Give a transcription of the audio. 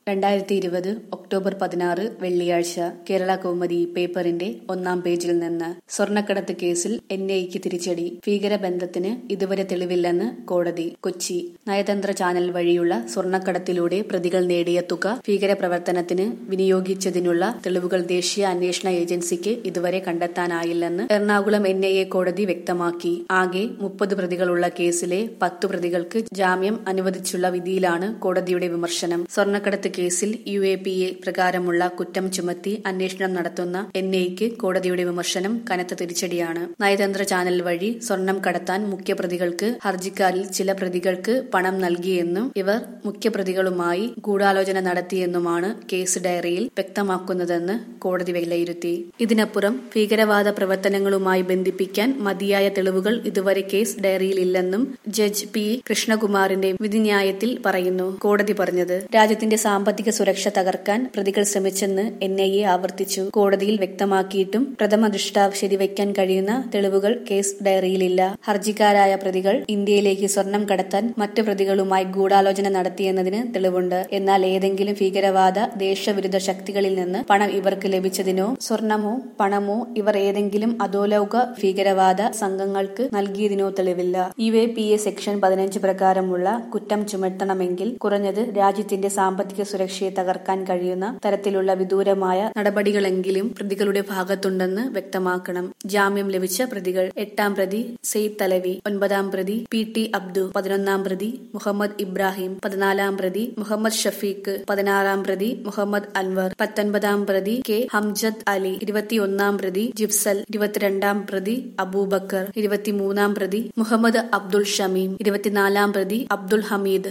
രണ്ടായിരത്തി ഇരുപത് ഒക്ടോബർ പതിനാറ് വെള്ളിയാഴ്ച കേരള കൗമുദി പേപ്പറിന്റെ ഒന്നാം പേജിൽ നിന്ന് സ്വർണ്ണക്കടത്ത് കേസിൽ എൻ ഐക്ക് തിരിച്ചടി ഭീകരബന്ധത്തിന് ഇതുവരെ തെളിവില്ലെന്ന് കോടതി കൊച്ചി നയതന്ത്ര ചാനൽ വഴിയുള്ള സ്വർണ്ണക്കടത്തിലൂടെ പ്രതികൾ നേടിയ തുക ഭീകരപ്രവർത്തനത്തിന് വിനിയോഗിച്ചതിനുള്ള തെളിവുകൾ ദേശീയ അന്വേഷണ ഏജൻസിക്ക് ഇതുവരെ കണ്ടെത്താനായില്ലെന്ന് എറണാകുളം എൻ ഐ എ കോടതി വ്യക്തമാക്കി ആകെ മുപ്പത് പ്രതികളുള്ള കേസിലെ പത്തു പ്രതികൾക്ക് ജാമ്യം അനുവദിച്ചുള്ള വിധിയിലാണ് കോടതിയുടെ വിമർശനം സ്വർണ്ണക്കടത്ത് കേസിൽ യു എ പി എ പ്രകാരമുള്ള കുറ്റം ചുമത്തി അന്വേഷണം നടത്തുന്ന എൻ ഐക്ക് കോടതിയുടെ വിമർശനം കനത്ത തിരിച്ചടിയാണ് നയതന്ത്ര ചാനൽ വഴി സ്വർണം കടത്താൻ മുഖ്യപ്രതികൾക്ക് ഹർജിക്കാരിൽ ചില പ്രതികൾക്ക് പണം നൽകിയെന്നും ഇവർ മുഖ്യപ്രതികളുമായി ഗൂഢാലോചന നടത്തിയെന്നുമാണ് കേസ് ഡയറിയിൽ വ്യക്തമാക്കുന്നതെന്ന് കോടതി വിലയിരുത്തി ഇതിനപ്പുറം ഭീകരവാദ പ്രവർത്തനങ്ങളുമായി ബന്ധിപ്പിക്കാൻ മതിയായ തെളിവുകൾ ഇതുവരെ കേസ് ഡയറിയിലില്ലെന്നും ജഡ്ജ് പി കൃഷ്ണകുമാറിന്റെ വിധിന്യായത്തിൽ പറയുന്നു കോടതി പറഞ്ഞത് രാജ്യത്തിന്റെ സാമ്പത്തിക സുരക്ഷ തകർക്കാൻ പ്രതികൾ ശ്രമിച്ചെന്ന് എൻ ഐ എ ആവർത്തിച്ചു കോടതിയിൽ വ്യക്തമാക്കിയിട്ടും പ്രഥമ ദൃഷ്ട ശരിവയ്ക്കാൻ കഴിയുന്ന തെളിവുകൾ കേസ് ഡയറിയിലില്ല ഹർജിക്കാരായ പ്രതികൾ ഇന്ത്യയിലേക്ക് സ്വർണം കടത്താൻ മറ്റു പ്രതികളുമായി ഗൂഢാലോചന നടത്തിയെന്നതിന് തെളിവുണ്ട് എന്നാൽ ഏതെങ്കിലും ഭീകരവാദ ദേശവിരുദ്ധ ശക്തികളിൽ നിന്ന് പണം ഇവർക്ക് ലഭിച്ചതിനോ സ്വർണമോ പണമോ ഇവർ ഏതെങ്കിലും അധോലോക ഭീകരവാദ സംഘങ്ങൾക്ക് നൽകിയതിനോ തെളിവില്ല U A P A section പതിനഞ്ച് പ്രകാരമുള്ള കുറ്റം ചുമത്തണമെങ്കിൽ കുറഞ്ഞത് രാജ്യത്തിന്റെ സാമ്പത്തിക സുരക്ഷയെ തകർക്കാൻ കഴിയുന്ന തരത്തിലുള്ള വിദൂരമായ നടപടികളെങ്കിലും പ്രതികളുടെ ഭാഗത്തുണ്ടെന്ന് വ്യക്തമാക്കണം ജാമ്യം ലഭിച്ച പ്രതികൾ എട്ടാം പ്രതി സെയ്ദ് തലവി ഒൻപതാം പ്രതി പി ടി അബ്ദു പതിനൊന്നാം പ്രതി മുഹമ്മദ് ഇബ്രാഹിം പതിനാലാം പ്രതി മുഹമ്മദ് ഷഫീഖ് പതിനാറാം പ്രതി മുഹമ്മദ് അൻവർ പത്തൊൻപതാം പ്രതി കെ ഹംജദ് അലി ഇരുപത്തിയൊന്നാം പ്രതി ജിഫ്സൽ ഇരുപത്തിരണ്ടാം പ്രതി അബൂബക്കർ ഇരുപത്തിമൂന്നാം പ്രതി മുഹമ്മദ് അബ്ദുൾ ഷമീം ഇരുപത്തിനാലാം പ്രതി അബ്ദുൾ ഹമീദ്